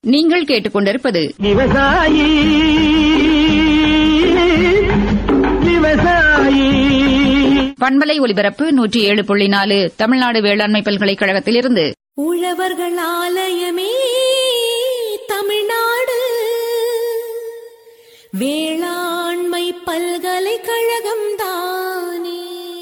நீங்கள் கேட்டுக்கொண்டிருப்பது விவசாயி விவசாயி பண்பலை ஒலிபரப்பு நூற்றி ஏழு புள்ளி நாலு தமிழ்நாடு வேளாண்மை பல்கலைக்கழகத்திலிருந்து உழவர்கள் ஆலயமே தமிழ்நாடு வேளாண்மை பல்கலைக்கழகம் தானே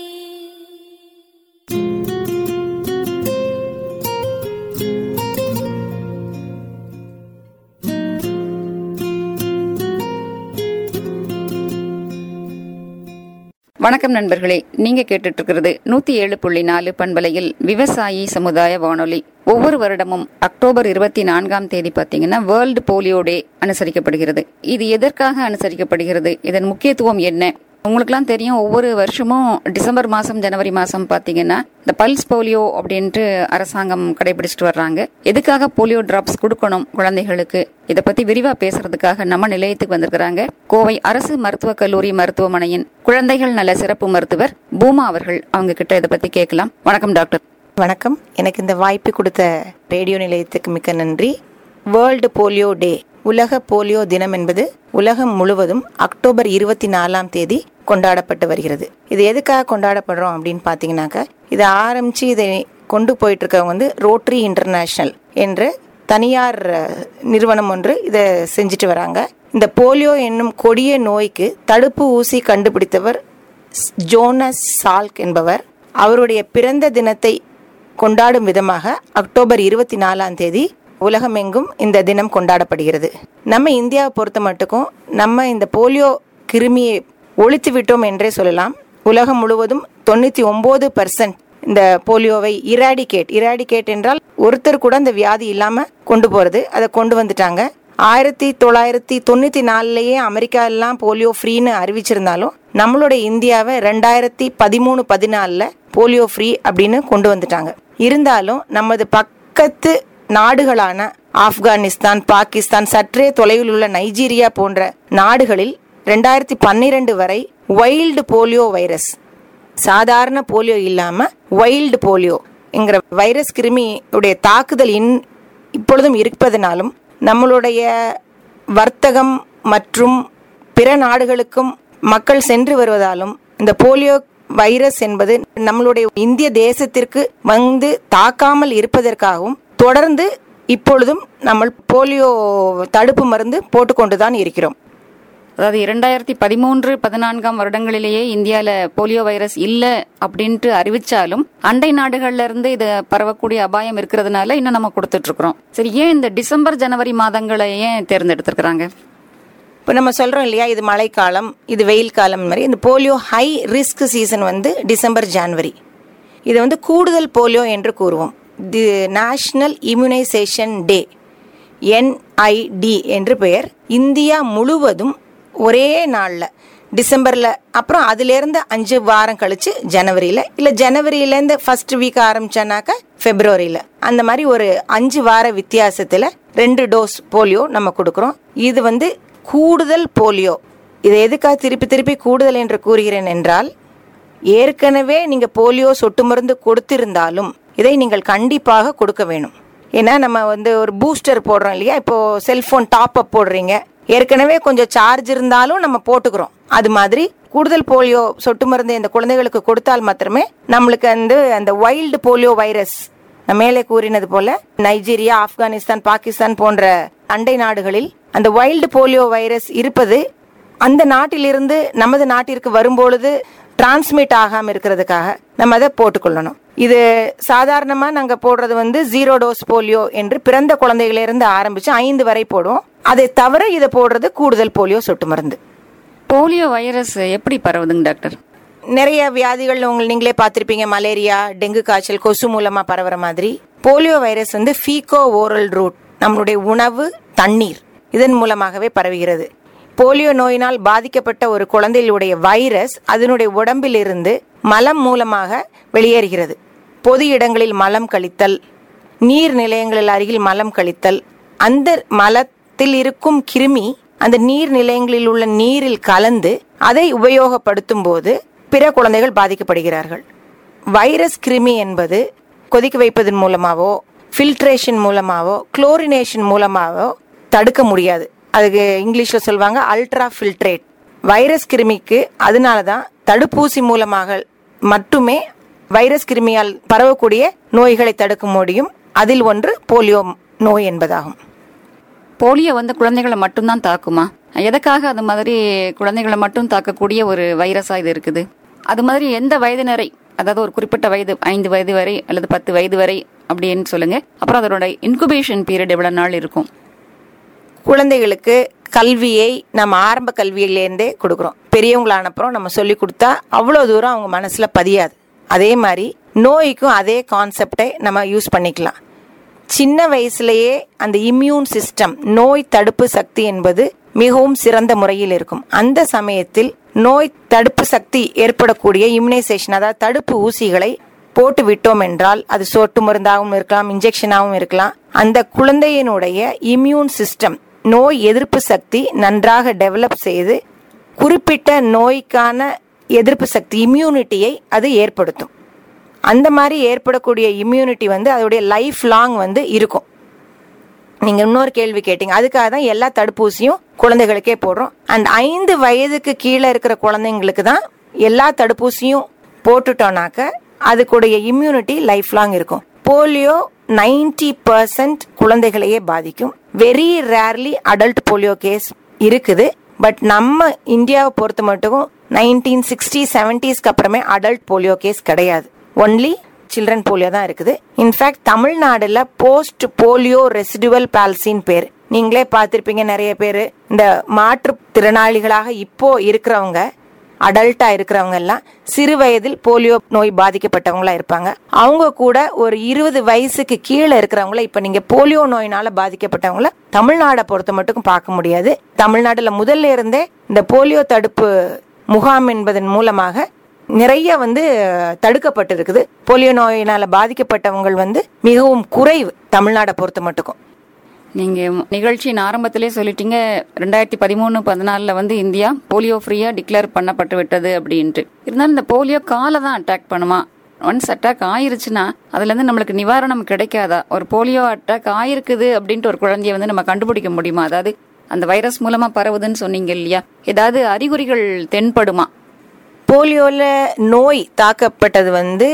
வணக்கம் நண்பர்களே நீங்க கேட்டுட்டு இருக்கிறது நூத்தி ஏழு புள்ளி நாலு பண்பலையில் விவசாயி சமுதாய வானொலி ஒவ்வொரு வருடமும் அக்டோபர் இருபத்தி நான்காம் தேதி பாத்தீங்கன்னா வேர்ல்டு போலியோ டே அனுசரிக்கப்படுகிறது இது எதற்காக அனுசரிக்கப்படுகிறது இதன் முக்கியத்துவம் என்ன உங்களுக்குலாம் தெரியும் ஒவ்வொரு வருஷமும் டிசம்பர் மாசம் ஜனவரி மாசம் பாத்தீங்கன்னா இந்த பல்ஸ் போலியோ அப்படின்ட்டு அரசாங்கம் கடைபிடிச்சிட்டு வர்றாங்க எதுக்காக போலியோ டிராப்ஸ் கொடுக்கணும் குழந்தைகளுக்கு இத பத்தி விரிவா பேசுறதுக்காக நம்ம நிலையத்துக்கு வந்திருக்கிறாங்க கோவை அரசு மருத்துவக் கல்லூரி மருத்துவமனையின் குழந்தைகள் நல சிறப்பு மருத்துவர் பூமா அவர்கள் அவங்க கிட்ட இதை பத்தி கேட்கலாம் வணக்கம் டாக்டர் வணக்கம் எனக்கு இந்த வாய்ப்பு கொடுத்த ரேடியோ நிலையத்துக்கு மிக்க நன்றி வேர்ல்டு போலியோ டே உலக போலியோ தினம் என்பது உலகம் முழுவதும் அக்டோபர் இருபத்தி நாலாம் தேதி கொண்டாடப்பட்டு வருகிறது இது எதுக்காக கொண்டாடப்படுறோம் அப்படின்னு பார்த்தீங்கன்னாக்கா இதை ஆரம்பித்து இதை கொண்டு போயிட்டு இருக்கவங்க வந்து ரோட்டரி இன்டர்நேஷ்னல் என்ற தனியார் அஹ், நிறுவனம் ஒன்று இதை செஞ்சுட்டு வராங்க இந்த போலியோ என்னும் கொடிய நோய்க்கு தடுப்பு ஊசி கண்டுபிடித்தவர் ஜோனஸ் சால்க் என்பவர் அவருடைய பிறந்த தினத்தை கொண்டாடும் விதமாக அக்டோபர் இருபத்தி நாலாம் தேதி உலகமெங்கும் இந்த தினம் கொண்டாடப்படுகிறது நம்ம இந்தியாவை பொறுத்த மட்டுக்கும் நம்ம இந்த போலியோ கிருமியை ஒழித்து விட்டோம் என்றே சொல்லலாம் உலகம் முழுவதும் தொண்ணூற்றி ஒம்பது பர்சன்ட் இந்த போலியோவை இராடிகேட் இராடிகேட் என்றால் ஒருத்தர் கூட இந்த வியாதி இல்லாமல் கொண்டு போகிறது அதை கொண்டு வந்துட்டாங்க ஆயிரத்தி தொள்ளாயிரத்தி தொண்ணூற்றி நாலுலேயே அமெரிக்கா எல்லாம் போலியோ ஃப்ரீன்னு அறிவிச்சிருந்தாலும் நம்மளுடைய இந்தியாவை ரெண்டாயிரத்தி பதிமூணு பதினாலில் போலியோ ஃப்ரீ அப்படின்னு கொண்டு வந்துட்டாங்க இருந்தாலும் நமது பக்கத்து நாடுகளான ஆப்கானிஸ்தான் பாகிஸ்தான் சற்றே தொலைவில் உள்ள நைஜீரியா போன்ற நாடுகளில் ரெண்டாயிரத்தி பன்னிரண்டு வரை வைல்டு போலியோ வைரஸ் சாதாரண போலியோ இல்லாம வைல்டு போலியோ என்கிற வைரஸ் கிருமியுடைய தாக்குதல் இன் இப்பொழுதும் இருப்பதனாலும் நம்மளுடைய வர்த்தகம் மற்றும் பிற நாடுகளுக்கும் மக்கள் சென்று வருவதாலும் இந்த போலியோ வைரஸ் என்பது நம்மளுடைய இந்திய தேசத்திற்கு வந்து தாக்காமல் இருப்பதற்காகவும் தொடர்ந்து இப்பொழுதும் நம்ம போலியோ தடுப்பு மருந்து போட்டுக்கொண்டுதான் இருக்கிறோம் அதாவது இரண்டாயிரத்தி பதிமூன்று பதினான்காம் வருடங்களிலேயே இந்தியால போலியோ வைரஸ் இல்ல அப்படின்ட்டு அறிவிச்சாலும் அண்டை நாடுகள்ல இருந்து இது பரவக்கூடிய அபாயம் இருக்கிறதுனால இன்னும் நம்ம கொடுத்துட்டு இருக்கிறோம் சரி ஏன் இந்த டிசம்பர் ஜனவரி மாதங்களை ஏன் தேர்ந்தெடுத்திருக்கிறாங்க இப்போ நம்ம சொல்கிறோம் இல்லையா இது மழைக்காலம் இது வெயில் காலம் மாதிரி இந்த போலியோ ஹை ரிஸ்க் சீசன் வந்து டிசம்பர் ஜான்வரி இதை வந்து கூடுதல் போலியோ என்று கூறுவோம் the national immunisation day NID என்று பெயர் இந்தியா முழுவதும் ஒரே நாளில் டிசம்பரில் அப்புறம் அதுலேருந்து அஞ்சு வாரம் கழிச்சு ஜனவரியில் இல்லை ஜனவரியிலேருந்து ஃபர்ஸ்ட் வீக் ஆரம்பிச்சானாக்கா ஃபெப்ரவரியில் அந்த மாதிரி ஒரு அஞ்சு வார வித்தியாசத்தில் ரெண்டு டோஸ் போலியோ நம்ம கொடுக்குறோம் இது வந்து கூடுதல் போலியோ இதை எதுக்காக திருப்பி திருப்பி கூடுதல் என்று கூறுகிறேன் என்றால் ஏற்கனவே நீங்கள் போலியோ சொட்டு மருந்து கொடுத்திருந்தாலும் இதை நீங்கள் கண்டிப்பாக கொடுக்க வேணும் ஏன்னா நம்ம வந்து ஒரு பூஸ்டர் போடுறோம் இல்லையா இப்போ செல்போன் டாப் அப் போடுறீங்க ஏற்கனவே கொஞ்சம் சார்ஜ் இருந்தாலும் நம்ம போட்டுக்கிறோம் அது மாதிரி கூடுதல் போலியோ சொட்டு மருந்து இந்த குழந்தைகளுக்கு கொடுத்தால் மாத்திரமே நம்மளுக்கு வந்து அந்த வைல்டு போலியோ வைரஸ் நான் மேலே கூறினது போல நைஜீரியா ஆப்கானிஸ்தான் பாகிஸ்தான் போன்ற அண்டை நாடுகளில் அந்த வைல்டு போலியோ வைரஸ் இருப்பது அந்த நாட்டிலிருந்து நமது நாட்டிற்கு வரும்பொழுது டிரான்ஸ்மிட் ஆகாம இருக்கிறதுக்காக நம்ம அதை போட்டுக்கொள்ளணும் இது சாதாரணமா நாங்க போடுறது வந்து ஜீரோ டோஸ் போலியோ என்று பிறந்த குழந்தைகளிலிருந்து ஆரம்பிச்சு ஐந்து வரை போடுவோம் அதை தவிர இதை போடுறது கூடுதல் போலியோ சொட்டு மருந்து போலியோ வைரஸ் எப்படி பரவுதுங்க டாக்டர் நிறைய வியாதிகள் உங்கள் நீங்களே பார்த்துருப்பீங்க மலேரியா டெங்கு காய்ச்சல் கொசு மூலமா பரவுற மாதிரி போலியோ வைரஸ் வந்து ஃபீகோ ஓரல் ரூட் நம்மளுடைய உணவு தண்ணீர் இதன் மூலமாகவே பரவுகிறது போலியோ நோயினால் பாதிக்கப்பட்ட ஒரு குழந்தையுடைய வைரஸ் அதனுடைய உடம்பிலிருந்து மலம் மூலமாக வெளியேறுகிறது பொது இடங்களில் மலம் கழித்தல் நீர் நிலையங்களில் அருகில் மலம் கழித்தல் அந்த மலத்தில் இருக்கும் கிருமி அந்த நீர் நிலையங்களில் உள்ள நீரில் கலந்து அதை உபயோகப்படுத்தும் போது பிற குழந்தைகள் பாதிக்கப்படுகிறார்கள் வைரஸ் கிருமி என்பது கொதிக்க வைப்பதன் மூலமாவோ ஃபில்ட்ரேஷன் மூலமாவோ குளோரினேஷன் மூலமாவோ தடுக்க முடியாது அதுக்கு இங்கிலீஷில் சொல்லுவாங்க அல்ட்ரா ஃபில்ட்ரேட் வைரஸ் கிருமிக்கு அதனால தான் தடுப்பூசி மூலமாக மட்டுமே வைரஸ் கிருமியால் பரவக்கூடிய நோய்களை தடுக்க முடியும் அதில் ஒன்று போலியோ நோய் என்பதாகும் போலியோ வந்து குழந்தைகளை மட்டும்தான் தாக்குமா எதுக்காக அது மாதிரி குழந்தைகளை மட்டும் தாக்கக்கூடிய ஒரு வைரஸா இது இருக்குது அது மாதிரி எந்த வயதினரை அதாவது ஒரு குறிப்பிட்ட வயது ஐந்து வயது வரை அல்லது பத்து வயது வரை அப்படின்னு சொல்லுங்க அப்புறம் அதோட இன்குபேஷன் பீரியட் எவ்வளவு நாள் இருக்கும் குழந்தைகளுக்கு கல்வியை நம்ம ஆரம்ப கல்வியிலேருந்தே கொடுக்குறோம் பெரியவங்களான அப்புறம் நம்ம சொல்லி கொடுத்தா அவ்வளோ தூரம் அவங்க மனசில் பதியாது அதே மாதிரி நோய்க்கும் அதே கான்செப்டை நம்ம யூஸ் பண்ணிக்கலாம் சின்ன வயசுலயே அந்த இம்யூன் சிஸ்டம் நோய் தடுப்பு சக்தி என்பது மிகவும் சிறந்த முறையில் இருக்கும் அந்த சமயத்தில் நோய் தடுப்பு சக்தி ஏற்படக்கூடிய இம்யூனைசேஷன் அதாவது தடுப்பு ஊசிகளை போட்டு விட்டோம் என்றால் அது சொட்டு மருந்தாகவும் இருக்கலாம் இன்ஜெக்ஷனாகவும் இருக்கலாம் அந்த குழந்தையினுடைய இம்யூன் சிஸ்டம் நோய் எதிர்ப்பு சக்தி நன்றாக டெவலப் செய்து குறிப்பிட்ட நோய்க்கான எதிர்ப்பு சக்தி இம்யூனிட்டியை அது ஏற்படுத்தும் அந்த மாதிரி ஏற்படக்கூடிய இம்யூனிட்டி வந்து அதோடைய லைஃப் லாங் வந்து இருக்கும் நீங்க இன்னொரு கேள்வி கேட்டீங்க அதுக்காக தான் எல்லா தடுப்பூசியும் குழந்தைகளுக்கே போடுறோம் அண்ட் ஐந்து வயதுக்கு கீழே இருக்கிற குழந்தைங்களுக்கு தான் எல்லா தடுப்பூசியும் போட்டுட்டோம்னாக்க அதுக்குடைய இம்யூனிட்டி லைஃப் லாங் இருக்கும் போலியோ நைன்டி பர்சன்ட் குழந்தைகளையே பாதிக்கும் very rarely adult polio case இருக்குது பட் நம்ம இந்தியாவை பொறுத்த மட்டும் நைன்டீன் சிக்ஸ்டி செவன்டிஸ்க்கு அப்புறமே அடல்ட் போலியோ கேஸ் கிடையாது ஒன்லி சில்ட்ரன் போலியோ தான் இருக்குது இன்ஃபேக்ட் தமிழ்நாடுல போஸ்ட் போலியோ ரெசிடுவல் பால்சின்னு பேர் நீங்களே பார்த்திருப்பீங்க நிறைய பேர் இந்த மாற்றுத்திறனாளிகளாக இப்போ இருக்கிறவங்க அடல்ட்டா இருக்கிறவங்க எல்லாம் சிறு வயதில் போலியோ நோய் பாதிக்கப்பட்டவங்களா இருப்பாங்க அவங்க கூட ஒரு இருபது வயசுக்கு கீழே இருக்கிறவங்கள இப்ப நீங்க போலியோ நோயினால பாதிக்கப்பட்டவங்கள தமிழ்நாடை பொறுத்த மட்டும் பார்க்க முடியாது தமிழ்நாடுல முதல்ல இருந்தே இந்த போலியோ தடுப்பு முகாம் என்பதன் மூலமாக நிறைய வந்து தடுக்கப்பட்டிருக்குது போலியோ நோயினால பாதிக்கப்பட்டவங்க வந்து மிகவும் குறைவு தமிழ்நாடை பொறுத்த மட்டுக்கும் நீங்க நிகழ்ச்சியின் ஆரம்பத்திலே சொல்லிட்டீங்க ரெண்டாயிரத்தி பதிமூணு பதினாலுல வந்து இந்தியா போலியோ ஃப்ரீயா டிக்ளேர் பண்ணப்பட்டு விட்டது அப்படின்ட்டு இருந்தாலும் இந்த போலியோ காலை தான் அட்டாக் பண்ணுமா ஒன்ஸ் அட்டாக் ஆயிருச்சுன்னா அதுல இருந்து நம்மளுக்கு நிவாரணம் கிடைக்காதா ஒரு போலியோ அட்டாக் ஆயிருக்குது அப்படின்ட்டு ஒரு குழந்தைய வந்து நம்ம கண்டுபிடிக்க முடியுமா அதாவது அந்த வைரஸ் மூலமா பரவுதுன்னு சொன்னீங்க இல்லையா ஏதாவது அறிகுறிகள் தென்படுமா போலியோல நோய் தாக்கப்பட்டது வந்து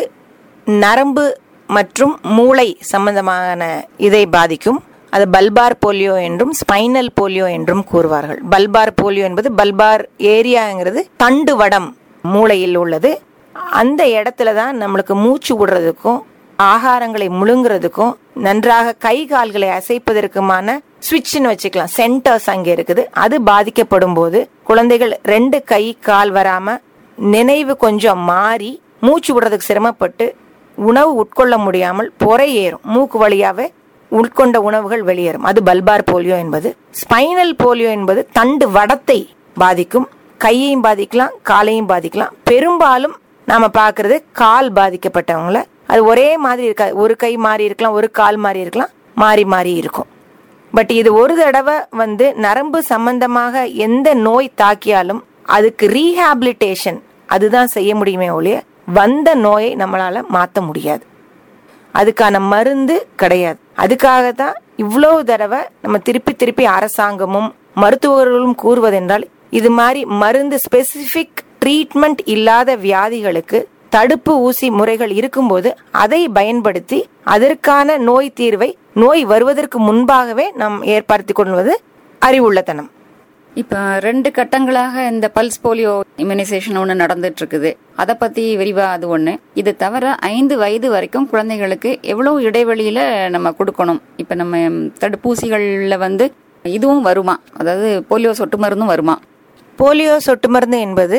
நரம்பு மற்றும் மூளை சம்பந்தமான இதை பாதிக்கும் அது பல்பார் போலியோ என்றும் ஸ்பைனல் போலியோ என்றும் கூறுவார்கள் பல்பார் போலியோ என்பது பல்பார் ஏரியாங்கிறது தண்டு வடம் மூளையில் உள்ளது அந்த இடத்துல தான் நம்மளுக்கு மூச்சு விடுறதுக்கும் ஆகாரங்களை முழுங்குறதுக்கும் நன்றாக கை கால்களை அசைப்பதற்குமான சுவிட்ச்னு வச்சுக்கலாம் சென்டர்ஸ் அங்கே இருக்குது அது பாதிக்கப்படும் போது குழந்தைகள் ரெண்டு கை கால் வராம நினைவு கொஞ்சம் மாறி மூச்சு விடுறதுக்கு சிரமப்பட்டு உணவு உட்கொள்ள முடியாமல் பொறை ஏறும் மூக்கு வழியாவே உட்கொண்ட உணவுகள் வெளியேறும் அது பல்பார் போலியோ என்பது ஸ்பைனல் போலியோ என்பது தண்டு வடத்தை பாதிக்கும் கையையும் பாதிக்கலாம் காலையும் பாதிக்கலாம் பெரும்பாலும் நாம பார்க்கிறது கால் பாதிக்கப்பட்டவங்கள அது ஒரே மாதிரி இருக்காது ஒரு கை மாறி இருக்கலாம் ஒரு கால் மாறி இருக்கலாம் மாறி மாறி இருக்கும் பட் இது ஒரு தடவை வந்து நரம்பு சம்பந்தமாக எந்த நோய் தாக்கியாலும் அதுக்கு ரீஹாபிலிட்டேஷன் அதுதான் செய்ய முடியுமே ஒழிய வந்த நோயை நம்மளால மாற்ற முடியாது அதுக்கான மருந்து கிடையாது அதுக்காக தான் இவ்வளவு தடவை நம்ம திருப்பி திருப்பி அரசாங்கமும் மருத்துவர்களும் கூறுவதென்றால் இது மாதிரி மருந்து ஸ்பெசிபிக் ட்ரீட்மெண்ட் இல்லாத வியாதிகளுக்கு தடுப்பு ஊசி முறைகள் இருக்கும்போது அதை பயன்படுத்தி அதற்கான நோய் தீர்வை நோய் வருவதற்கு முன்பாகவே நாம் ஏற்படுத்திக் கொள்வது அறிவுள்ளத்தனம் இப்ப ரெண்டு கட்டங்களாக இந்த பல்ஸ் போலியோ இம்யூனைசேஷன் ஒண்ணு நடந்துட்டு இருக்குது அத பத்தி விரிவா அது ஒண்ணு இது தவிர ஐந்து வயது வரைக்கும் குழந்தைகளுக்கு எவ்வளவு இடைவெளியில நம்ம கொடுக்கணும் இப்ப நம்ம தடுப்பூசிகள்ல வந்து இதுவும் வருமா அதாவது போலியோ சொட்டு மருந்தும் வருமா போலியோ சொட்டு மருந்து என்பது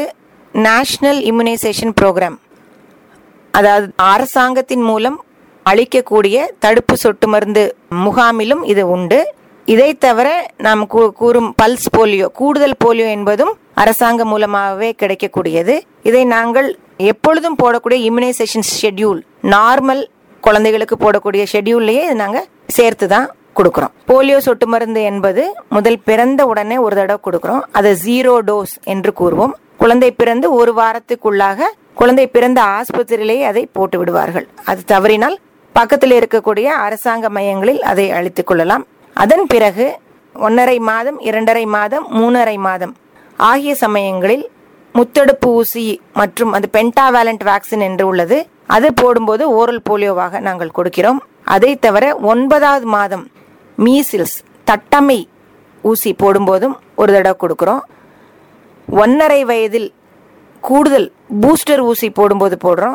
நேஷனல் இம்யூனைசேஷன் ப்ரோக்ராம் அதாவது அரசாங்கத்தின் மூலம் அளிக்கக்கூடிய தடுப்பு சொட்டு மருந்து முகாமிலும் இது உண்டு இதை தவிர நாம் கூ- கூறும் பல்ஸ் போலியோ கூடுதல் போலியோ என்பதும் அரசாங்கம் மூலமாகவே கிடைக்கக்கூடியது இதை நாங்கள் எப்பொழுதும் போடக்கூடிய இம்யூனைசேஷன் ஷெட்யூல் நார்மல் குழந்தைகளுக்கு போடக்கூடிய ஷெட்யூல்லையே நாங்கள் சேர்த்து தான் கொடுக்குறோம் போலியோ சொட்டு மருந்து என்பது முதல் பிறந்த உடனே ஒரு தடவை கொடுக்குறோம் அதை ஜீரோ டோஸ் என்று கூறுவோம் குழந்தை பிறந்து ஒரு வாரத்துக்குள்ளாக குழந்தை பிறந்த ஆஸ்பத்திரியிலேயே அதை போட்டு விடுவார்கள் அது தவறினால் பக்கத்தில் இருக்கக்கூடிய அரசாங்க மையங்களில் அதை அளித்துக் கொள்ளலாம் அதன் பிறகு ஒன்றரை மாதம் இரண்டரை மாதம் மூணரை மாதம் ஆகிய சமயங்களில் முத்தடுப்பு ஊசி மற்றும் அது பென்டாவேலண்ட் வேக்சின் என்று உள்ளது அது போடும்போது ஓரல் போலியோவாக நாங்கள் கொடுக்கிறோம் அதை தவிர ஒன்பதாவது மாதம் மீசில்ஸ் தட்டமை ஊசி போடும்போதும் ஒரு தடவை கொடுக்குறோம் ஒன்றரை வயதில் கூடுதல் பூஸ்டர் ஊசி போடும்போது போடுறோம்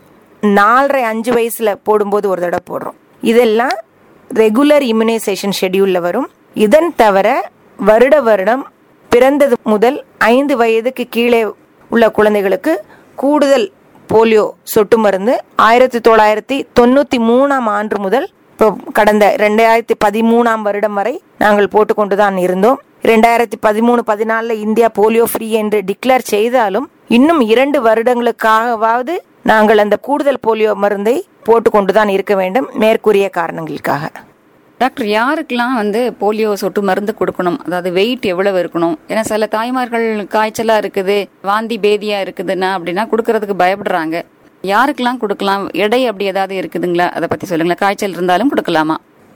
நாலரை அஞ்சு வயசில் போடும்போது ஒரு தடவை போடுறோம் இதெல்லாம் ரெகுலர் இம்யூனைசேஷன் ஷெட்யூலில் வரும் இதன் தவிர வருட வருடம் பிறந்தது முதல் ஐந்து வயதுக்கு கீழே உள்ள குழந்தைகளுக்கு கூடுதல் போலியோ சொட்டு மருந்து ஆயிரத்தி தொள்ளாயிரத்தி தொண்ணூற்றி மூணாம் ஆண்டு முதல் இப்போ கடந்த ரெண்டாயிரத்தி பதிமூணாம் வருடம் வரை நாங்கள் போட்டுக்கொண்டு தான் இருந்தோம் ரெண்டாயிரத்தி பதிமூணு பதினாலில் இந்தியா போலியோ ஃப்ரீ என்று டிக்ளேர் செய்தாலும் இன்னும் இரண்டு வருடங்களுக்காகவாவது நாங்கள் அந்த கூடுதல் போலியோ மருந்தை போட்டுக்கொண்டு தான் இருக்க வேண்டும் மேற்கூறிய காரணங்களுக்காக டாக்டர் யாருக்கெல்லாம் வந்து போலியோ சொட்டு மருந்து கொடுக்கணும் அதாவது வெயிட் எவ்வளவு இருக்கணும் ஏன்னா சில தாய்மார்கள் காய்ச்சலா இருக்குது வாந்தி பேதியா இருக்குதுன்னா அப்படின்னா கொடுக்கறதுக்கு பயப்படுறாங்க யாருக்கெல்லாம் கொடுக்கலாம் எடை அப்படி ஏதாவது இருக்குதுங்களா அதை பத்தி சொல்லுங்களேன் காய்ச்சல் இருந்தாலும் கொடுக்கலாமா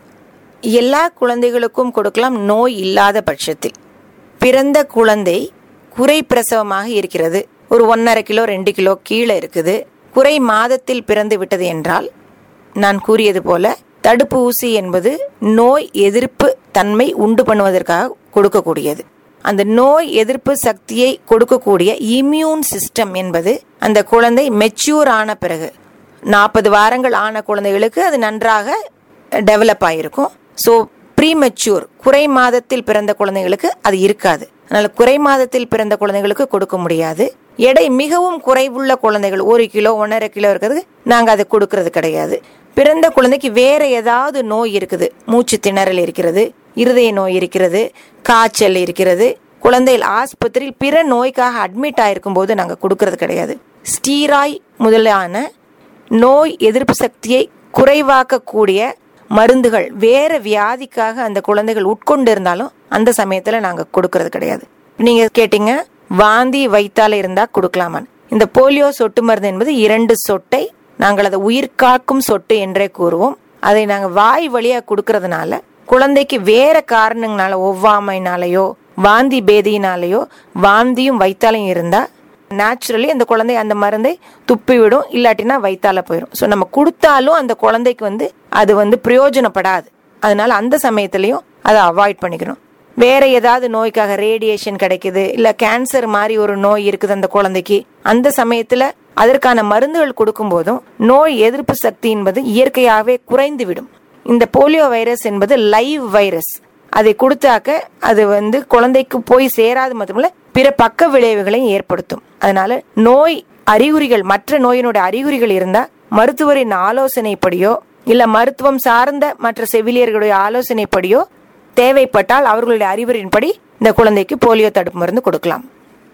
எல்லா குழந்தைகளுக்கும் கொடுக்கலாம் நோய் இல்லாத பட்சத்தில் பிறந்த குழந்தை குறை பிரசவமாக இருக்கிறது ஒரு ஒன்றரை கிலோ ரெண்டு கிலோ கீழே இருக்குது குறை மாதத்தில் பிறந்து விட்டது என்றால் நான் கூறியது போல தடுப்பு ஊசி என்பது நோய் எதிர்ப்பு தன்மை உண்டு பண்ணுவதற்காக கொடுக்கக்கூடியது அந்த நோய் எதிர்ப்பு சக்தியை கொடுக்கக்கூடிய இம்யூன் சிஸ்டம் என்பது அந்த குழந்தை மெச்சூர் ஆன பிறகு நாற்பது வாரங்கள் ஆன குழந்தைகளுக்கு அது நன்றாக டெவலப் ஆகிருக்கும் ஸோ ப்ரீமெச்சூர் குறை மாதத்தில் பிறந்த குழந்தைகளுக்கு அது இருக்காது அதனால குறை மாதத்தில் பிறந்த குழந்தைகளுக்கு கொடுக்க முடியாது எடை மிகவும் குறைவுள்ள குழந்தைகள் ஒரு கிலோ ஒன்றரை கிலோ இருக்கிறது நாங்கள் அதை கொடுக்கறது கிடையாது பிறந்த குழந்தைக்கு வேற ஏதாவது நோய் இருக்குது மூச்சு திணறல் இருக்கிறது இருதய நோய் இருக்கிறது காய்ச்சல் இருக்கிறது குழந்தைகள் ஆஸ்பத்திரியில் பிற நோய்க்காக அட்மிட் ஆயிருக்கும் போது நாங்கள் கொடுக்கறது கிடையாது ஸ்டீராய் முதலான நோய் எதிர்ப்பு சக்தியை குறைவாக்கக்கூடிய மருந்துகள் வேற வியாதிக்காக அந்த குழந்தைகள் உட்கொண்டு இருந்தாலும் அந்த சமயத்துல நாங்க கொடுக்கறது கிடையாது நீங்க கேட்டீங்க வாந்தி வைத்தால இருந்தா கொடுக்கலாமான்னு இந்த போலியோ சொட்டு மருந்து என்பது இரண்டு சொட்டை நாங்கள் அதை உயிர் காக்கும் சொட்டு என்றே கூறுவோம் அதை நாங்க வாய் வழியா கொடுக்கறதுனால குழந்தைக்கு வேற காரணங்களால ஒவ்வாமைனாலேயோ வாந்தி பேதியினாலேயோ வாந்தியும் வைத்தாலையும் இருந்தா நேச்சுரலி அந்த குழந்தை அந்த மருந்தை துப்பி விடும் இல்லாட்டினா வைத்தால போயிடும் ஸோ நம்ம கொடுத்தாலும் அந்த குழந்தைக்கு வந்து அது வந்து பிரயோஜனப்படாது அதனால அந்த சமயத்துலயும் அதை அவாய்ட் பண்ணிக்கணும் வேற ஏதாவது நோய்க்காக ரேடியேஷன் கிடைக்குது இல்ல கேன்சர் மாதிரி ஒரு நோய் இருக்குது அந்த குழந்தைக்கு அந்த சமயத்துல அதற்கான மருந்துகள் கொடுக்கும் போதும் நோய் எதிர்ப்பு சக்தி என்பது இயற்கையாகவே குறைந்து விடும் இந்த போலியோ வைரஸ் என்பது லைவ் வைரஸ் அதை கொடுத்தாக்க அது வந்து குழந்தைக்கு போய் சேராது மட்டுமல்ல பிற பக்க விளைவுகளையும் ஏற்படுத்தும் அதனால நோய் அறிகுறிகள் மற்ற நோயினுடைய அறிகுறிகள் இருந்தா மருத்துவரின் ஆலோசனைப்படியோ இல்ல மருத்துவம் சார்ந்த மற்ற செவிலியர்களுடைய ஆலோசனைப்படியோ தேவைப்பட்டால் அவர்களுடைய அறிவுரையின்படி இந்த குழந்தைக்கு போலியோ தடுப்பு மருந்து கொடுக்கலாம்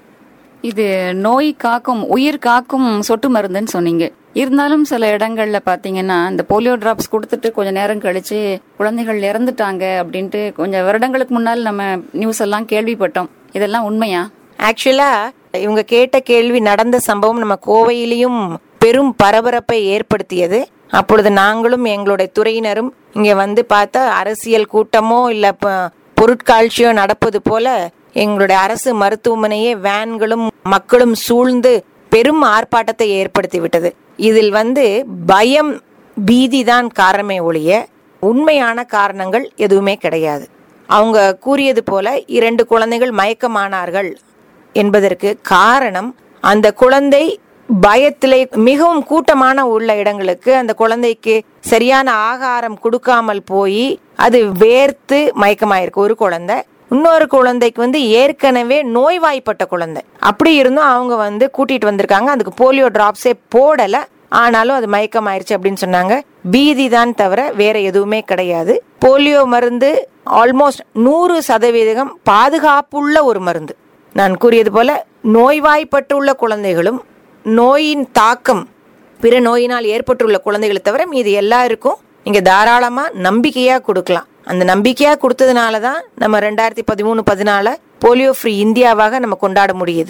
இது நோய் காக்கும் உயிர் காக்கும் சொட்டு மருந்துன்னு சொன்னீங்க இருந்தாலும் சில இடங்கள்ல பாத்தீங்கன்னா இந்த போலியோ டிராப்ஸ் கொடுத்துட்டு கொஞ்ச நேரம் கழிச்சு குழந்தைகள் இறந்துட்டாங்க அப்படின்ட்டு கொஞ்சம் வருடங்களுக்கு முன்னால் நம்ம நியூஸ் எல்லாம் கேள்விப்பட்டோம் இதெல்லாம் உண்மையா ஆக்சுவலா இவங்க கேட்ட கேள்வி நடந்த சம்பவம் நம்ம கோவையிலையும் பெரும் பரபரப்பை ஏற்படுத்தியது அப்பொழுது நாங்களும் எங்களுடைய துறையினரும் இங்க வந்து பார்த்தா அரசியல் கூட்டமோ இல்ல ப- பொருட்காட்சியோ நடப்பது போல எங்களுடைய அரசு மருத்துவமனையே வேன்களும் மக்களும் சூழ்ந்து பெரும் ஆர்ப்பாட்டத்தை ஏற்படுத்தி விட்டது இதில் வந்து பயம் பீதி தான் காரணமே ஒழிய உண்மையான காரணங்கள் எதுவுமே கிடையாது அவங்க கூறியது போல இரண்டு குழந்தைகள் மயக்கமானார்கள் என்பதற்கு காரணம் அந்த குழந்தை பயத்திலே மிகவும் கூட்டமான உள்ள இடங்களுக்கு அந்த குழந்தைக்கு சரியான ஆகாரம் கொடுக்காமல் போய் அது வேர்த்து மயக்கமாயிருக்கு ஒரு குழந்தை இன்னொரு குழந்தைக்கு வந்து ஏற்கனவே நோய்வாய்ப்பட்ட குழந்தை அப்படி இருந்தும் அவங்க வந்து கூட்டிட்டு வந்திருக்காங்க அதுக்கு போலியோ டிராப்ஸே போடல ஆனாலும் அது மயக்கம் ஆயிருச்சு அப்படின்னு சொன்னாங்க பீதி தான் தவிர வேற எதுவுமே கிடையாது போலியோ மருந்து ஆல்மோஸ்ட் நூறு சதவீதம் பாதுகாப்புள்ள ஒரு மருந்து நான் கூறியது போல நோய்வாய்ப்பட்டுள்ள குழந்தைகளும் நோயின் தாக்கம் பிற நோயினால் ஏற்பட்டுள்ள குழந்தைகளை தவிர மீது எல்லாருக்கும் நீங்க தாராளமா நம்பிக்கையா கொடுக்கலாம் அந்த நம்பிக்கையா கொடுத்ததுனால தான் நம்ம ரெண்டாயிரத்தி பதிமூணு பதினால போலியோ ஃப்ரீ இந்தியாவாக நம்ம கொண்டாட முடியுது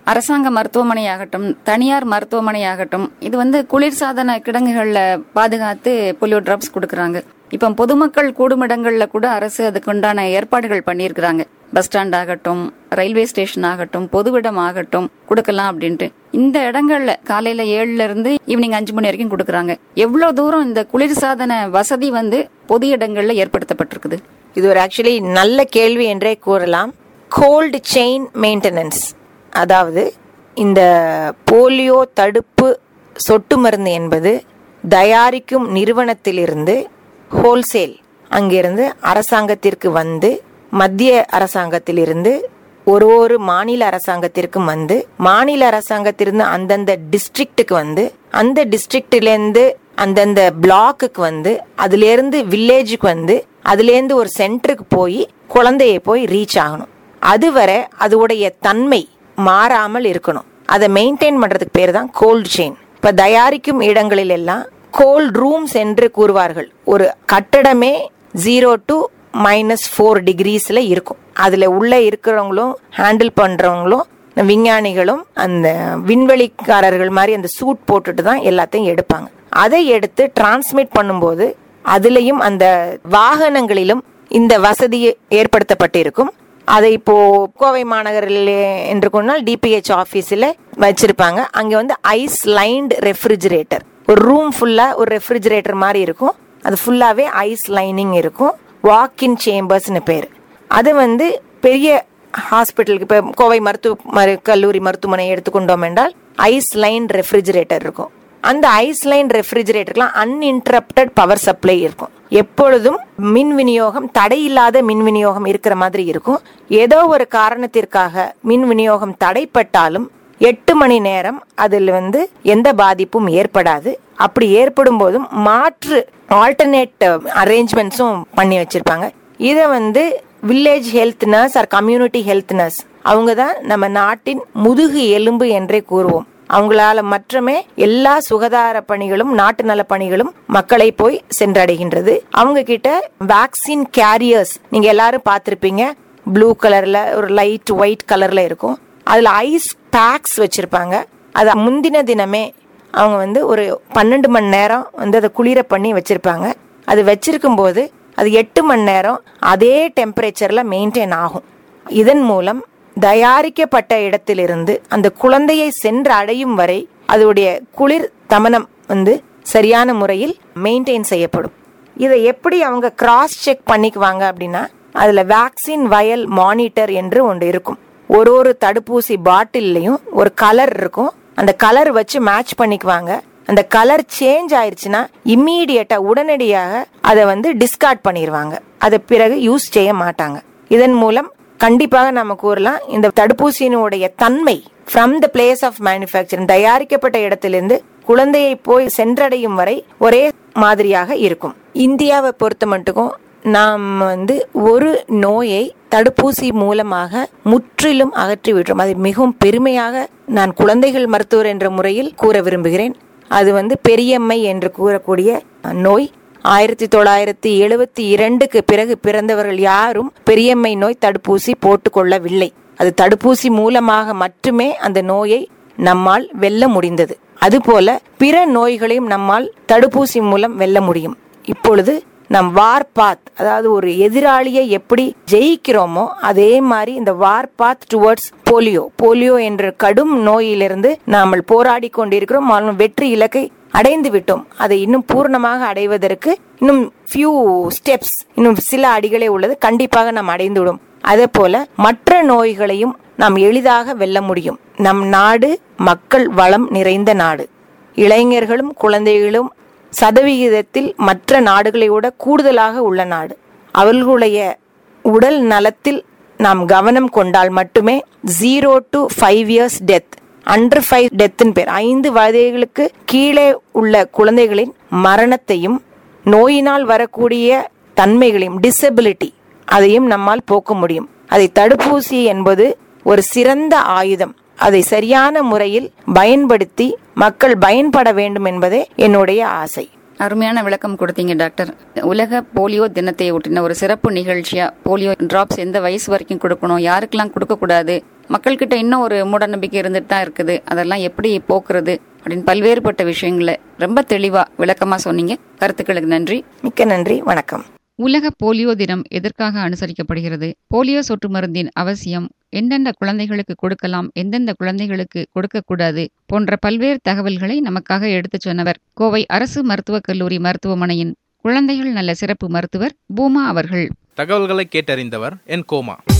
அரசாங்க மருத்துவமனையாகட்டும் தனியார் மருத்துவமனையாகட்டும் இது வந்து குளிர்சாதன கிடங்குகள்ல பாதுகாத்து போலியோ டிராப்ஸ் கொடுக்கறாங்க இப்ப பொதுமக்கள் கூடும் இடங்கள்ல கூட அரசு அதுக்கு உண்டான ஏற்பாடுகள் பண்ணியிருக்கிறாங்க பஸ் ஸ்டாண்ட் ஆகட்டும் ரயில்வே ஸ்டேஷன் ஆகட்டும் பொதுவிடம் ஆகட்டும் கொடுக்கலாம் அப்படின்ட்டு இந்த இடங்கள்ல காலையில ஏழுல இருந்து ஈவினிங் அஞ்சு மணி வரைக்கும் கொடுக்கறாங்க எவ்வளவு தூரம் இந்த குளிர்சாதன வசதி வந்து பொது இடங்கள்ல ஏற்படுத்தப்பட்டிருக்குது இது ஒரு ஆக்சுவலி நல்ல கேள்வி என்றே கூறலாம் கோல்டு செயின் மெயின்டெனன்ஸ் அதாவது இந்த போலியோ தடுப்பு சொட்டு மருந்து என்பது தயாரிக்கும் நிறுவனத்திலிருந்து ஹோல்சேல் அங்கிருந்து அரசாங்கத்திற்கு வந்து மத்திய அரசாங்கத்திலிருந்து ஒரு ஒரு மாநில அரசாங்கத்திற்கும் வந்து மாநில அரசாங்கத்திலிருந்து அந்தந்த டிஸ்ட்ரிக்ட்டுக்கு வந்து அந்த டிஸ்ட்ரிக்ட்லேருந்து அந்தந்த பிளாக்குக்கு வந்து அதுலேருந்து வில்லேஜுக்கு வந்து அதுலேருந்து ஒரு சென்டருக்கு போய் குழந்தைய போய் ரீச் ஆகணும் அதுவரை அதோடைய தன்மை மாறாமல் இருக்கணும் அதை மெயின்டைன் பண்றதுக்கு பேர் தான் கோல்டு செயின் இப்ப தயாரிக்கும் இடங்களில் எல்லாம் கோல்ட் ரூம்ஸ் என்று கூறுவார்கள் ஒரு கட்டடமே ஜீரோ டு மைனஸ் ஃபோர் டிகிரிஸ்ல இருக்கும் அதுல உள்ள இருக்கிறவங்களும் ஹேண்டில் பண்றவங்களும் விஞ்ஞானிகளும் அந்த விண்வெளிக்காரர்கள் மாதிரி அந்த சூட் போட்டுட்டு தான் எல்லாத்தையும் எடுப்பாங்க அதை எடுத்து டிரான்ஸ்மிட் பண்ணும்போது அதுலயும் அந்த வாகனங்களிலும் இந்த வசதி ஏற்படுத்தப்பட்டிருக்கும் அதை இப்போ கோவை மாநகரில் என்று கொண்டால் டிபிஹெச் ஆஃபீஸில் வச்சிருப்பாங்க அங்கே வந்து ஐஸ் லைன்டு ரெஃப்ரிஜிரேட்டர் ஒரு ரூம் ஃபுல்லாக ஒரு ரெஃப்ரிஜிரேட்டர் மாதிரி இருக்கும் அது ஃபுல்லாகவே ஐஸ் லைனிங் இருக்கும் வாக்-இன் சேம்பர்ஸ்னு பேர் அது வந்து பெரிய ஹாஸ்பிட்டலுக்கு இப்போ கோவை மருத்துவ மரு கல்லூரி மருத்துவமனை எடுத்துக்கொண்டோம் என்றால் ஐஸ் லைன் ரெஃப்ரிஜிரேட்டர் இருக்கும் அந்த ஐஸ் லைன் ரெஃப்ரிஜிரேட்டர்லாம் அன்இன்டரப்டட் பவர் சப்ளை இருக்கும் எப்பொழுதும் மின் விநியோகம் தடையில்லாத மின் விநியோகம் இருக்கிற மாதிரி இருக்கும் ஏதோ ஒரு காரணத்திற்காக மின் விநியோகம் தடைப்பட்டாலும் எட்டு மணி நேரம் அதில் வந்து எந்த பாதிப்பும் ஏற்படாது அப்படி ஏற்படும் போதும் மாற்று ஆல்டர்னேட் அரேஞ்ச்மெண்ட்ஸும் பண்ணி வச்சிருப்பாங்க இதை வந்து village health nurse or community health nurse அவங்க தான் நம்ம நாட்டின் முதுகு எலும்பு என்றே கூறுவோம் அவங்களால மற்றமே எல்லா சுகாதார பணிகளும் நாட்டு நல பணிகளும் மக்களை போய் சென்றடைகின்றது அவங்க கிட்ட வேக்சின் கேரியர்ஸ் நீங்க எல்லாரும் பார்த்திருப்பீங்க ப்ளூ கலர்ல ஒரு லைட் ஒயிட் கலர்ல இருக்கும் அதுல ஐஸ் பேக்ஸ் வச்சிருப்பாங்க அது முந்தின தினமே அவங்க வந்து ஒரு பன்னெண்டு மணி நேரம் வந்து அதை குளிர பண்ணி வச்சிருப்பாங்க அது வச்சிருக்கும் போது அது எட்டு மணி நேரம் அதே டெம்பரேச்சர்ல மெயின்டைன் ஆகும் இதன் மூலம் தயாரிக்கப்பட்ட இடத்திலிருந்து அந்த குழந்தையை சென்று அடையும் வரை அதோடைய குளிர் தமனம் வந்து சரியான முறையில் மெயின்டைன் செய்யப்படும் இதை எப்படி அவங்க கிராஸ் செக் பண்ணிக்குவாங்க அப்படின்னா அதுல வேக்சின் வயல் மானிட்டர் என்று ஒன்று இருக்கும் ஒரு ஒரு தடுப்பூசி பாட்டில்லையும் ஒரு கலர் இருக்கும் அந்த கலர் வச்சு மேட்ச் பண்ணிக்குவாங்க அந்த கலர் சேஞ்ச் ஆயிருச்சுன்னா இம்மீடியட்டா உடனடியாக அதை வந்து டிஸ்கார்ட் பண்ணிடுவாங்க அதை பிறகு யூஸ் செய்ய மாட்டாங்க இதன் மூலம் கண்டிப்பாக நம்ம கூறலாம் இந்த தடுப்பூசியினுடைய தன்மை from the place of manufacturing தயாரிக்கப்பட்ட இடத்திலிருந்து குழந்தையை போய் சென்றடையும் வரை ஒரே மாதிரியாக இருக்கும் இந்தியாவை பொறுத்த மட்டுக்கும் நாம் வந்து ஒரு நோயை தடுப்பூசி மூலமாக முற்றிலும் அகற்றி விட்டோம் அது மிகவும் பெருமையாக நான் குழந்தைகள் மருத்துவர் என்ற முறையில் கூற விரும்புகிறேன் அது வந்து பெரியம்மை என்று கூறக்கூடிய நோய் ஆயிரத்தி தொள்ளாயிரத்தி எழுபத்தி இரண்டுக்கு பிறகு பிறந்தவர்கள் யாரும் பெரியம்மை நோய் தடுப்பூசி போட்டுக்கொள்ளவில்லை அது தடுப்பூசி மூலமாக மட்டுமே அந்த நோயை நம்மால் வெல்ல முடிந்தது அதுபோல பிற நோய்களையும் நம்மால் தடுப்பூசி மூலம் வெல்ல முடியும் இப்பொழுது நம் வார் பாத் அதாவது ஒரு எதிராளியை எப்படி ஜெயிக்கிறோமோ அதே மாதிரி இந்த war path towards polio polio என்ற கடும் நோயிலிருந்து நாமல் போராடி கொண்டிருக்கிறோம் ஆனால் வெற்றி இலக்கை அடைந்து விட்டோம் அதை இன்னும் பூர்ணமாக அடைவதற்கு இன்னும் ஃபியூ ஸ்டெப்ஸ் இன்னும் சில அடிகளே உள்ளது கண்டிப்பாக நாம் அடைந்து விடும் அதே போல மற்ற நோய்களையும் நாம் எளிதாக வெல்ல முடியும் நம் நாடு மக்கள் வளம் நிறைந்த நாடு இளைஞர்களும் குழந்தைகளும் சதவிகிதத்தில் மற்ற நாடுகளை விட கூடுதலாக உள்ள நாடு அவர்களுடைய உடல் நலத்தில் நாம் கவனம் கொண்டால் மட்டுமே zero to five years death under five டெத்துன்னு பேர் ஐந்து வயதுகளுக்கு கீழே உள்ள குழந்தைகளின் மரணத்தையும் நோயினால் வரக்கூடிய தன்மைகளையும் டிசபிலிட்டி அதையும் நம்மால் போக்க முடியும் அதை தடுப்பூசி என்பது ஒரு சிறந்த ஆயுதம் அதை சரியான முறையில் பயன்படுத்தி மக்கள் பயன்பட வேண்டும் என்பதே என்னுடைய ஆசை அருமையான விளக்கம் கொடுத்தீங்க டாக்டர் உலக போலியோ தினத்தை ஒட்டின ஒரு சிறப்பு நிகழ்ச்சியா போலியோ டிராப்ஸ் எந்த வயசு வரைக்கும் கொடுக்கணும் யாருக்கெல்லாம் கொடுக்க கூடாது மக்கள்கிட்ட இன்னும் ஒரு மூடநம்பிக்கை இருந்துட்டு தான் இருக்குது அதெல்லாம் எப்படி போக்குறது அப்படின்னு பல்வேறுபட்ட விஷயங்களை ரொம்ப தெளிவா விளக்கமா சொன்னீங்க கருத்துக்களுக்கு நன்றி மிக்க நன்றி வணக்கம் உலக போலியோ தினம் எதற்காக அனுசரிக்கப்படுகிறது போலியோ சொட்டு மருந்தின் அவசியம் எந்தெந்த குழந்தைகளுக்கு கொடுக்கலாம் எந்தெந்த குழந்தைகளுக்கு கொடுக்கக்கூடாது போன்ற பல்வேறு தகவல்களை நமக்காக எடுத்துச் சொன்னவர் கோவை அரசு மருத்துவக் கல்லூரி மருத்துவமனையின் குழந்தைகள் நல்ல சிறப்பு மருத்துவர் பூமா அவர்கள் தகவல்களை கேட்டறிந்தவர் என் கோமா